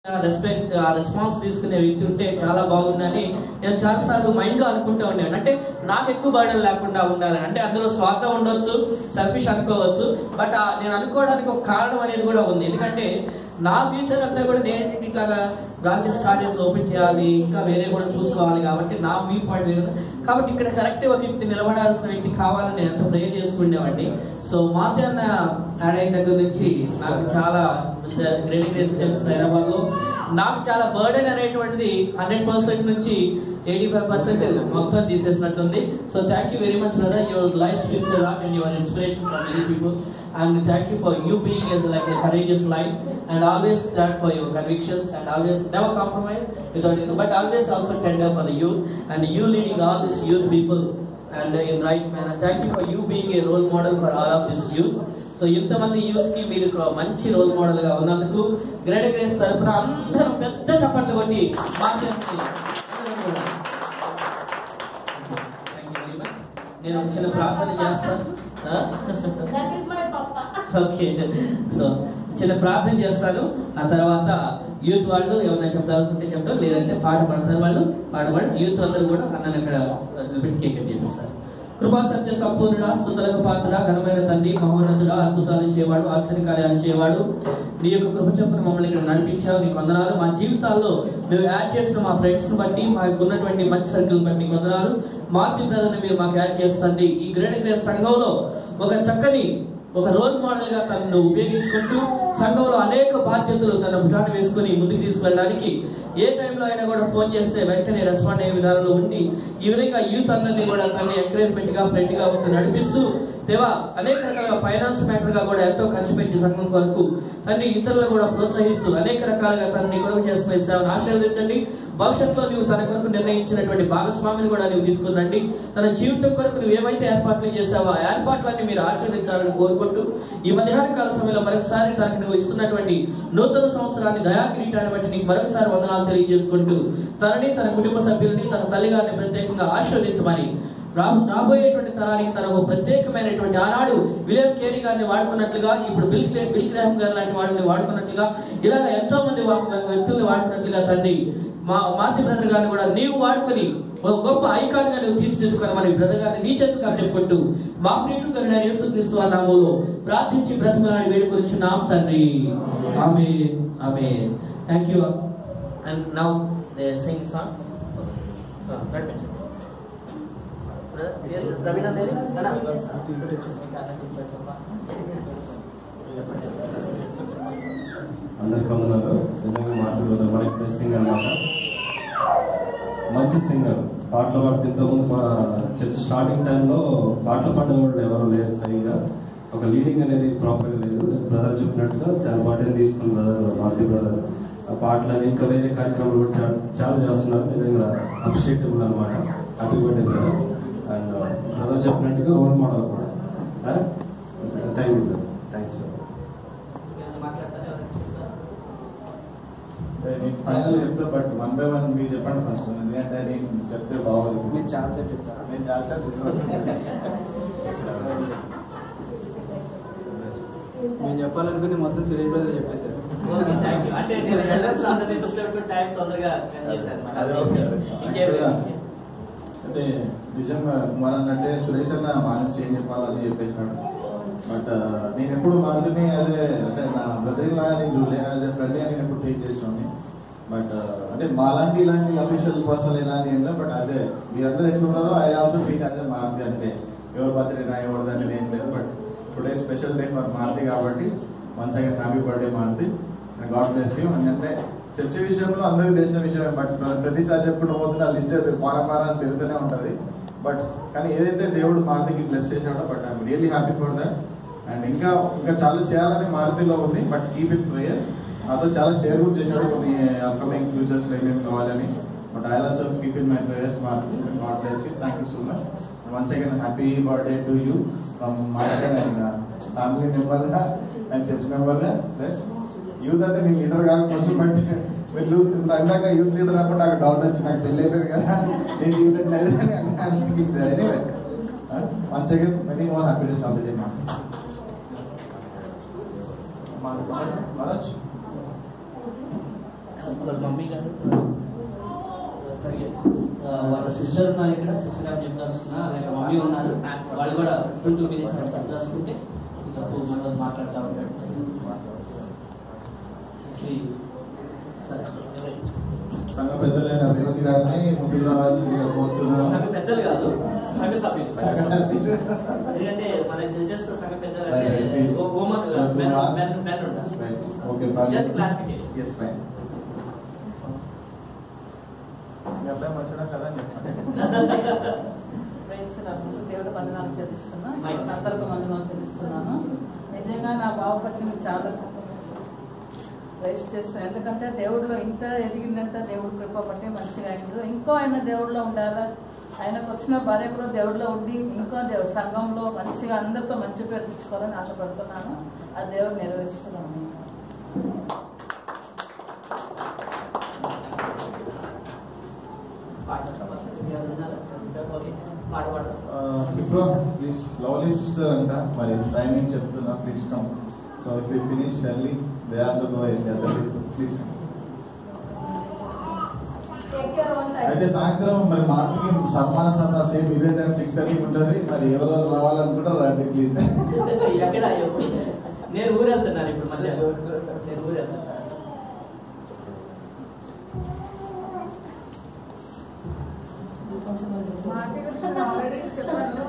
Respect ఆ response తీసుకునే వ్యక్తి ఉంటే చాలా బాగుందని నేను చాలా సార్లు మైండ్ లో అనుకుంటూ ఉండేవాడిని అంటే నాకు ఎక్కువ బర్డన్ లేకుండా ఉండాలని అంటే అందులో స్వార్థం ఉండొచ్చు సెల్ఫిష్ అనుకోవచ్చు బట్ నేను అనుకోవడానికి ఒక కారణం అనేది కూడా ఉంది ఎందుకంటే నా ఫ్యూచర్ అంతా కూడా నేను ఇట్లాగా బ్రాంచెస్ స్టార్ట్ చేసి ఓపెన్ చేయాలి ఇంకా వేరే కూడా చూసుకోవాలి కాబట్టి నా వ్యూ పాయింట్ వేరు ఉంది. కాబట్టి ఇక్కడ కరెక్ట్ ఒక వ్యక్తి నిలబడాల్సిన వ్యక్తి కావాలని నేను ఎంతో ప్రేర్ చేసుకునేవాడిని సో మాతే అన్న యాడ్ అయిన దగ్గర నుంచి నాకు చాలా గ్రేడింగ్ రెసిడెన్స్ హైదరాబాద్ లో నాకు చాలా బర్డెన్ అనేటువంటిది హండ్రెడ్ పర్సెంట్ నుంచి ఎయిటీ ఫైవ్ పర్సెంట్ మొత్తం తీసేసినట్టుంది so thank you very much brother your life speaks a lot and your inspiration for many people and thank you for you being as like a courageous life and always stand for your convictions and always never compromise without but always also tender for the youth and you leading all this youth people and in right man thank you for you being a role model for all of this youth so ఇంతమంది youth కి మీరు ఒక మంచి role model గా ఉన్నందుకు great grace తరపున అందరూ పెద్ద చప్పట్లు కొట్టి మాట్లాడి నేను ఒక చిన్న ప్రార్థన చేస్తాను That is my papa. Okay so చిన్న ప్రార్థన చేస్తాను ఆ తర్వాత యూత్ వాళ్ళు ఏమైనా చెప్తారనుకుంటే చెప్తారు లేదంటే పాట పాడతారు వాళ్ళు పాట పాడి యూత్ అందరూ కూడా అన్నని అక్కడ నిలబెట్టి కేక్ కట్ చేపిస్తారు కృపా సత్య సంపూర్ణుడా స్థుతులకు పాత్ర ఘనమైన తండ్రి మహోన్నతుడా అద్భుతాలు చేయవాడు ఆశ్చర్యకార్యాలు చేయవాడు నీ యొక్క కృప చొప్పున మమ్మల్ని ఇక్కడ నడిపించావు నీకు వందనాలు మా జీవితాల్లో నువ్వు యాడ్ చేసిన మా ఫ్రెండ్స్ ని బట్టి మాకు ఉన్నటువంటి మంచి సర్కిల్ బట్టి నీకు వందనాలు మార్తి బ్రదర్ని మీరు మాకు యాడ్ చేస్తుంది ఈ గ్రేట్ గ్రేట్ సంఘంలో ఒక చక్కని ఒక రోల్ మోడల్ గా తనను ఉపయోగించుకుంటూ సంఘంలో అనేక బాధ్యతలు తన భుజాన్ని వేసుకుని ముందుకు తీసుకెళ్ళడానికి ఏ టైంలో అయినా కూడా ఫోన్ చేస్తే వెంటనే రెస్పాండ్ అయ్యే విధానంలో ఉండి ఈ విధంగా యూత్ అందరినీ కూడా తన ఎంకరేజ్మెంట్ గా ఫ్రెండ్ గా ఉంటూ నడిపిస్తూ దేవా అనేక రకాల ఫైనాన్స్ మ్యాటర్ గా కూడా ఎంతో ఖర్చు పెట్టి సంఘం కొరకు తన్ని ఇతరులను కూడా ప్రోత్సహిస్తూ అనేక రకాలుగా తనని కొరకు చేస్తున్న ఈ సేవను ఆశీర్వదించండి భవిష్యత్తులో నీవు తన కొరకు నిర్ణయించినటువంటి భాగస్వామిని కూడా నీవు తీసుకురండి తన జీవితం కొరకు నువ్వు ఏవైతే ఏర్పాట్లు చేసావో ఆ ఏర్పాట్లన్నీ మీరు ఆశీర్వదించాలని కోరుకుంటూ ఈ మధ్యాహ్న కాల సమయంలో మరొకసారి తనకు నువ్వు ఇస్తున్నటువంటి నూతన సంవత్సరాన్ని దయా కిరీటాన్ని బట్టి నీకు మరొకసారి వందనాలు తెలియజేసుకుంటూ తనని తన కుటుంబ సభ్యుల్ని తన తల్లిగారిని ప్రత్యేకంగా ఆశీర్వదించమని రాబో రాబోయేటువంటి తరానికి తనకు ప్రత్యేకమైనటువంటి ఆనాడు విలియం కేరీ గారిని వాడుకున్నట్లుగా ఇప్పుడు బిల్ క్లే- బిల్ గ్రాహం గారు లాంటి వాడిని వాడుకున్నట్లుగా ఇలాగ ఎంతో మంది వా- వ్యక్తుల్ని వాడుకున్నట్లుగా తండ్రి మా మార్తి బ్రదర్ గారిని కూడా నీవు వాడుకొని ఒక గొప్ప ఐకాన్ గా నువ్వు తీర్చిదిద్దుకొని మన బ్రదర్ గారిని నీ చేతుగా చెప్పుకుంటూ మా ప్రియుడు కరుణ యేసు క్రీస్తు వారి నామములో ప్రార్థించి బ్రతిమలాడి వేడుకొచ్చి నామ తండ్రి ఆమె ఆమె thank you and now they sing song Raveena Devi అందరికి వందనాలు నిజంగా మాట్లాడుతుంది మనకి బెస్ట్ సింగర్ అన్నమాట మంచి సింగర్ పాటలు పాడుతూ ఇంతకుముందు మా చర్చ్ స్టార్టింగ్ టైంలో పాటలు పాడే వాళ్ళు ఎవరు లేరు సరిగా ఒక లీడింగ్ అనేది ప్రాపర్గా లేదు బ్రదర్ చెప్పినట్టుగా చాలా పాటలు తీసుకుని బ్రదర్ మారుతి బ్రదర్ ఆ పాటలని ఇంకా వేరే కార్యక్రమాలు కూడా చాలా చాలా చేస్తున్నారు నిజంగా అప్రిషియేటబుల్ అనమాట happy birthday brother and brother చెప్పినట్టుగా రోల్ మోడల్ కూడా thank you brother thanks brother నేను ఫైనల్ చెప్తా బట్ వన్ బై వన్ మీరు చెప్పండి ఫస్ట్ ఎందుకంటే నేను చెప్తే బాగోదు మీరు చాలా సేపు చెప్తారా నేను చాలా సార్లు మేము చెప్పాలనుకుని మొత్తం సురేష్ బ్రదర్ చెప్పేశారు అంటే నేను ఎల్డర్స్ అందరినీ దృష్టిలో పెట్టుకుని టైం తొందరగా end చేశాను అన్నమాట. అదే ఓకే ఇంకేం లేదు. అంటే నిజంగా కుమార్ అన్నట్టే సురేష్ అన్న మనం చేంజ్ చెప్పాలని చెప్పేసినాడు బట్ నేను ఎప్పుడు మారుతిని అదే అంటే నా బ్రదర్ లాగా నేను చూడలే యాజ్ ఫ్రెండ్ నేను ఎప్పుడు ట్రీట్ చేస్తున్నాను బట్ అంటే మాలాంటి ఇలాంటి అఫీషియల్ పర్సన్ ఇలాంటి ఏం లేదు బట్ అదే మీరందరూ ఎట్లున్నారో ఐ ఆల్సో ట్రీట్ అదే మారుతి అంతే ఎవరు బర్త్డేనా ఎవరు దాన్ని ఏం లేదు but today special day for Maruthi కాబట్టి once again happy birthday Maruthi God bless you అంటే చర్చ విషయంలో అందరికి తెలిసిన విషయమే బట్ ప్రతిసారి చెప్పుకుంటూ పోతున్న లిస్ట్ పారపారాన్ని పెరుగుతూనే ఉంటుంది బట్ కానీ ఏదైతే దేవుడు మారుతికి బ్లెస్ చేశాడో but I'm really happy for that and ఇంకా ఇంకా చాలా చేయాలని మారుతిలో ఉంది బట్ కీప్ ఇట్ ప్రేయర్ నాతో చాలా షేర్ కూడా చేశాడు కొన్ని అప్కమింగ్ ఫ్యూచర్స్ లో ఏమేమి కావాలని but I also keep in my prayers Maruthi God bless you thank you so much once again happy birthday to you from my and family మెంబర్గా and church మెంబర్గా ప్లస్ యూత్ అంటే నేను లీడర్ కాకపోవచ్చు but మీరు ఇందాక యూత్ లీడర్ అప్పుడు నాకు doubt వచ్చి నాకు పెళ్ళి అయిపోయింది కదా నేను youth anyway one second many more happiness of the day Manoj వాళ్ళ మమ్మీ గారు అలాగే ఆ, వాళ్ళ సిస్టర్ ఉన్నారు ఇక్కడ సిస్టర్ గారు చెప్తాల్సిన అలాగే మమ్మీ ఉన్నారు వాళ్ళు కూడా టూ టూ మినిట్స్ చెప్తాల్సుకుంటే ఇంకా మన రోజు మాట్లాడుతూ ఉంటాడు Actually, సరే సంఘ పెద్దలైన రేవతి గారిని ముందుకు రావాల్సిందిగా కోరుతున్నాను సంఘ పెద్దలు కాదు సంఘ సభ్యులు ఎందుకంటే మన జడ్జెస్ సంఘ పెద్దలు అంటే Right. Women So, men Kumar. Men men ఉంటారు okay Just clarification. Yes fine మీ అబ్బాయి మంచిగా కదా అని చెప్పండి ప్రయత్నిస్తున్నాను దేవుడు వందనాలు చెల్లిస్తున్నా Mike. అందరికీ వందనాలు చెల్లిస్తున్నాను నిజంగా నా బావ పట్ల నేను చాలా రైస్ చేస్తున్నాను ఎందుకంటే దేవుడిలో ఇంత ఎదిగిందంటే దేవుడు కృప బట్టి మంచిగా అయింది ఇంకో ఆయన దేవుడిలో ఉండాలా ఆయనకు వచ్చిన భార్య కూడా దేవుడిలో ఉండి ఇంకో దేవుడు సంఘంలో మంచిగా అందరితో మంచి పేరు తెచ్చుకోవాలని ఆశపడుతున్నాను ఆ దేవుడు నెరవేరుస్తున్నాను పాట ఓకే పాట పాడదాం ఇప్పుడు ప్లీజ్ లవ్లీ సిస్టర్ అంట మరి టైమింగ్ చెప్తున్నా please come so if you finish early they also go please అయితే సాయంత్రం మరి మార్పుకి సన్మాన సభ సేమ్ ఇదే టైం సిక్స్ థర్టీ ఉంటుంది మరి ఎవరు రావాలనుకుంటారు రండి ప్లీజ్ ఎక్కడ ఎప్పుడు? నేను ఊరు వెళ్తున్నాను ఇప్పుడు మధ్యాహ్నం నేను ఊరు వెళ్తాను మాటి గురించి ఆల్రెడీ చెప్పాను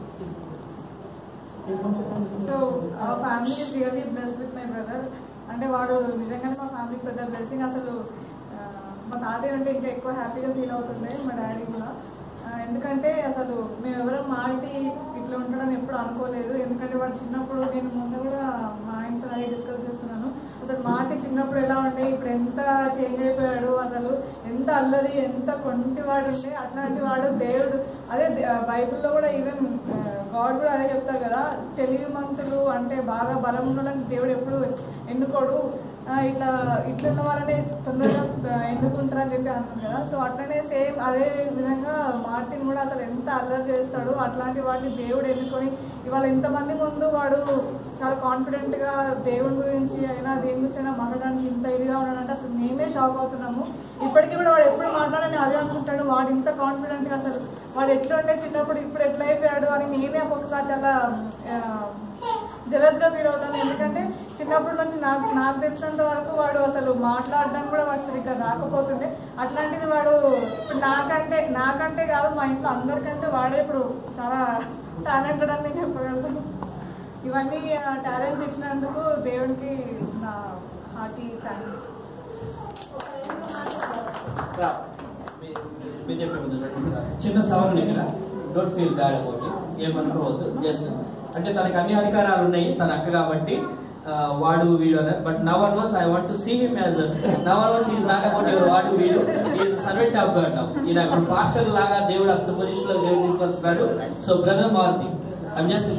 సో ఆ family is really blessed with my brother అంటే వాడు నిజంగానే మా ఫ్యామిలీకి పెద్ద బ్లెస్సింగ్ అసలు ఆ, మా తాతయ్య అంటే ఇంకా ఎక్కువ హ్యాపీగా ఫీల్ అవుతుండే మా డాడీ కూడా ఆ, ఎందుకంటే అసలు మేము ఎవరో మాటి ఇట్లా ఉంటాడని ఎప్పుడు అనుకోలేదు ఎందుకంటే వాడు చిన్నప్పుడు నేను ముందు కూడా మా ఆయనతో అదే డిస్కస్ చేస్తున్నాను అసలు మాటి చిన్నప్పుడు ఎలా ఉండే ఇప్పుడు ఎంత చేంజ్ అయిపోయాడు అసలు ఎంత అల్లరి ఎంత కొంటి వాడు ఉండే అట్లాంటి వాడు దేవుడు అదే ద- బైబిల్లో కూడా ఈవెన్ గాడ్ కూడా అదే చెప్తారు కదా తెలివిమంతులు అంటే బాగా బలం ఉన్న దేవుడు ఎప్పుడు ఎన్నుకోడు ఆ, ఇట్లా ఇట్లున్న వాళ్ళని తొందరగా ఆ, ఎన్నుకుంటారు అని చెప్పి అంటారు కదా సో అట్లనే సేమ్ అదే విధంగా మార్టిన్ కూడా అసలు ఎంత అల్లరి చేస్తాడు అట్లాంటి వాడిని దేవుడు ఎన్నుకొని ఇవాళ ఇంతమంది ముందు వాడు చాలా కాన్ఫిడెంట్ గా దేవుడి గురించి అయినా దేని గురించి అయినా మాట్లాడడానికి ఇంత ఇదిగా ఉన్నాడంటే అసలు మేమే షాక్ అవుతున్నాము ఇప్పటికీ కూడా వాడు ఎప్పుడు మాట్లాడని అదే అనుకుంటాడు వాడు ఇంత కాన్ఫిడెంట్ గా అసలు వాడు ఎట్లా ఉంటే చిన్నప్పుడు ఇప్పుడు ఎట్లా అయిపోయాడు అని నేనే ఒక్కొక్కసారి చాలా జలస్ గా ఫీల్ అవుతాను ఎందుకంటే చిన్నప్పటి నుంచి నాకు నాకు తెలిసినంత వరకు వాడు అసలు మాట్లాడడానికి కూడా వాడు సరిగ్గా రాకపోతుండే అట్లాంటిది వాడు ఇప్పుడు నాకంటే నాకంటే కాదు మా ఇంట్లో అందరికంటే వాడే ఇప్పుడు చాలా టాలెంటెడ్ అని నేను చెప్పగలుగుతాను ఇవన్నీ టాలెంట్స్ ఇచ్చినందుకు దేవుడికి నా హార్టీ థ్యాంక్స్ రా. మీ- మీరు చెప్పే ముందు రండి. చిన్న సవాల్ ఇక్కడ don't feel bad about it ఏమనుకోవద్దు జస్ట్ అంటే తనకి అన్ని అధికారాలు ఉన్నాయి తన అక్క కాబట్టి ఆ, వాడు వీడు అని but never knows I want to see him as never knows is not about your వాడు వీడు is servant of God now ఈయన ఇప్పుడు పాస్టర్ లాగా దేవుడు అంత పొజిషన్ లో దేవుడు తీసుకొస్తున్నాడు so brother Maruthi I'm just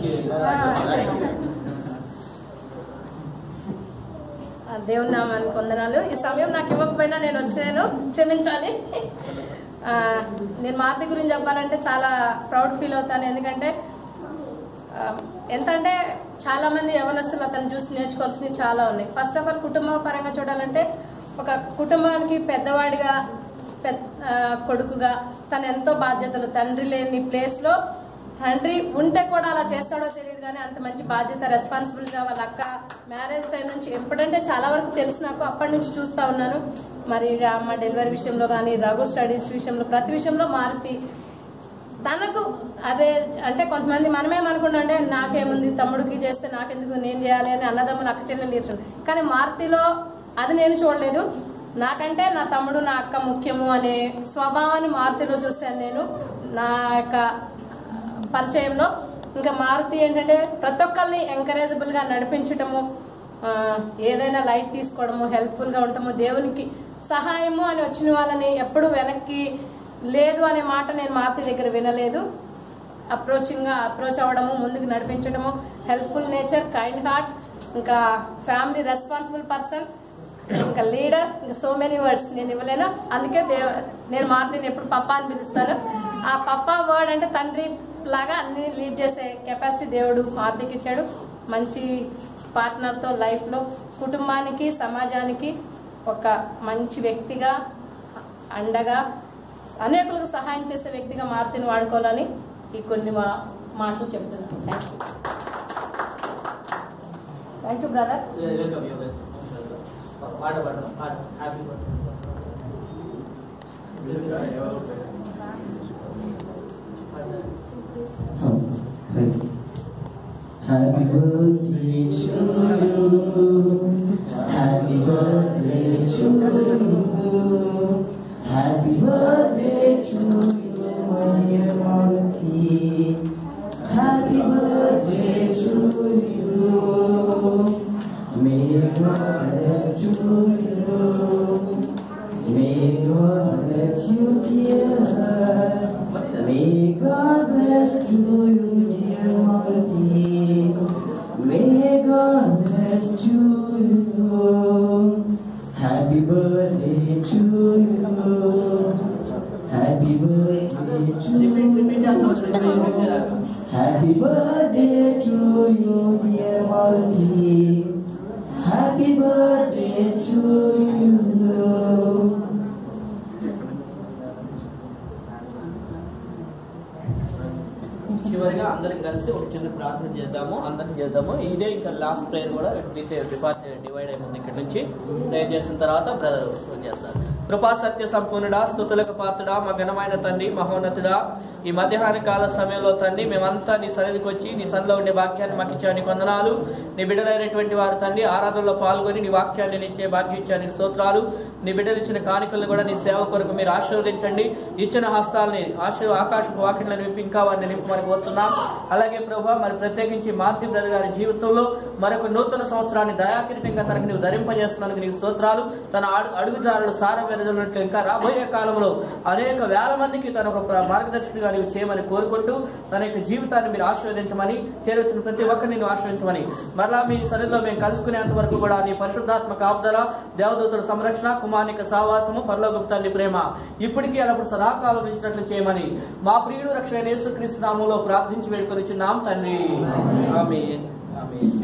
ఆ దేవుని నామానికి వందనాలు ఈ సమయం నాకు ఇవ్వకపోయినా నేను వచ్చాను క్షమించాలి ఆ, నేను మారుతి గురించి చెప్పాలంటే చాలా ప్రౌడ్ ఫీల్ అవుతాను ఎందుకంటే ఆ, ఎంత అంటే చాలా మంది యవనస్తులు అతను చూసి నేర్చుకోవాల్సినవి చాలా ఉన్నాయి ఫస్ట్ ఆఫ్ ఆల్ కుటుంబ పరంగా చూడాలంటే ఒక కుటుంబానికి పెద్దవాడిగా పెద్ద ఆ, కొడుకుగా తను ఎంతో బాధ్యతలు తండ్రి లేని ప్లేస్లో తండ్రి ఉంటే కూడా అలా చేస్తాడో తెలియదు కానీ అంత మంచి బాధ్యత రెస్పాన్సిబుల్గా వాళ్ళ అక్క మ్యారేజ్ టైం నుంచి ఎప్పుడంటే చాలా వరకు తెలుసు నాకు అప్పటి నుంచి చూస్తూ ఉన్నాను మరి అమ్మ డెలివరీ విషయంలో కానీ రఘు స్టడీస్ విషయంలో ప్రతి విషయంలో మారుతి తనకు అదే అంటే కొంతమంది మనమేమనుకున్నాం అంటే నాకేముంది తమ్ముడికి చేస్తే నాకెందుకు నేను చేయాలి అని అన్నదమ్ములు అక్క చెల్లెలు నేర్చుకుని కానీ మారుతిలో అది నేను చూడలేదు నాకంటే నా తమ్ముడు నా అక్క ముఖ్యము అనే స్వభావాన్ని మారుతిలో చూశాను నేను నా యొక్క పరిచయంలో ఇంకా మారుతి ఏంటంటే ప్రతి ఒక్కరిని ఎంకరేజబుల్గా నడిపించటము ఆ, ఏదైనా లైట్ తీసుకోవడము హెల్ప్ఫుల్గా ఉండటము దేవునికి సహాయము అని వచ్చిన వాళ్ళని ఎప్పుడు వెనక్కి లేదు అనే మాట నేను మారుతి దగ్గర వినలేదు అప్రోచింగ్గా అప్రోచ్ అవ్వడము ముందుకు నడిపించడము హెల్ప్ఫుల్ నేచర్ కైండ్ హార్ట్ ఇంకా ఫ్యామిలీ రెస్పాన్సిబుల్ పర్సన్ ఇంకా లీడర్ ఇంకా సో మెనీ వర్డ్స్ నేను ఇవ్వలేను అందుకే దేవ నేను మారుతిని ఎప్పుడు పప్పా అని పిలుస్తాను ఆ పప్పా వర్డ్ అంటే తండ్రి లాగా అన్ని లీడ్ చేసే కెపాసిటీ దేవుడు మారుతికి ఇచ్చాడు మంచి పార్ట్నర్తో లైఫ్లో కుటుంబానికి సమాజానికి ఒక మంచి వ్యక్తిగా అండగా అనేకులకు సహాయం చేసే వ్యక్తిగా మారుతిని వాడుకోవాలని ఈ కొన్ని మా మాటలు చెప్తున్నాను thank you thank you brother welcome you పాట పాడదాం పాట happy birthday Happy birthday to you. Happy birthday to you. Happy birthday to you, my dear Monty. Happy birthday to you. May God bless you. May God bless you, dear. May God bless you, dear Monty. May God bless you. Happy birthday to you. Happy birthday to you. Happy birthday to you, dear Malti. Happy birthday to you. చివరిగా అందరం కలిసి ఒక చిన్న ప్రార్థన చేద్దాము అందరం చేద్దాము ఇదే ఇంకా లాస్ట్ ప్రేయర్ కూడా ఎప్పుడైతే డిపార్ట్ డివైడ్ అయిపోయింది ఇక్కడ నుంచి ప్రేయర్ చేసిన తర్వాత బ్రదర్ చేస్తారు కృపా సత్య సంపూర్ణుడా స్థుతులకు పాత్రుడా మా ఘనమైన తండ్రి మహోన్నతుడా ఈ మధ్యాహ్న కాల సమయంలో తండ్రి మేమంతా నీ సన్నిధికి వచ్చి నీ సన్నిలో ఉండే వాక్యాన్ని మాకు ఇచ్చా నీ వందనాలు నీ బిడ్డలైనటువంటి వారు తండ్రి ఆరాధనలో పాల్గొని నీ వాక్యాన్ని ఇచ్చే భాగ్యం ఇచ్చా నీ స్తోత్రాలు నీ బిడ్డలు ఇచ్చిన కానుకలను కూడా నీ సేవ కొరకు మీరు ఆశీర్వదించండి ఇచ్చిన హస్తాలని ఆశీర్ ఆకాశపు వాక్యాలను నింపి ఇంకా వారిని నింపమని కోరుతున్నాం అలాగే ప్రభా మరి ప్రత్యేకించి మాతృ బ్రదర్ గారి జీవితంలో మరొక నూతన సంవత్సరాన్ని దయాకిరీటంగా తనకు నీవు ధరింపజేస్తున్నందుకు నీకు స్తోత్రాలు తన అడుగు అడుగుజాడలు సారం వెదజల్లినట్లు ఇంకా రాబోయే కాలంలో అనేక వేల మందికి తన ఒక ప్ర- మార్గదర్శకుడిగా నీవు చేయమని కోరుకుంటూ తన యొక్క జీవితాన్ని మీరు ఆశీర్వదించమని చేరొచ్చిన ప్రతి ఒక్కరిని నువ్వు ఆశ్రయించమని మరలా మీ సన్నిధిలో మేము కలుసుకునేంత వరకు కూడా నీ పరిశుద్ధాత్మ కాపుదల దేవదూతుల సంరక్షణ కుమార్నిక సావాసము పరలోగుప్తాన్ని ప్రేమ ఇప్పటికీ అలప్పుడు సదాకాలం ఇచ్చినట్లు చేయమని మా ప్రియుడు రక్షణ యేసుక్రీస్తు నామంలో ప్రార్థించి వేడుకొని నాం తండ్రి ఆమేన్ ఆమేన్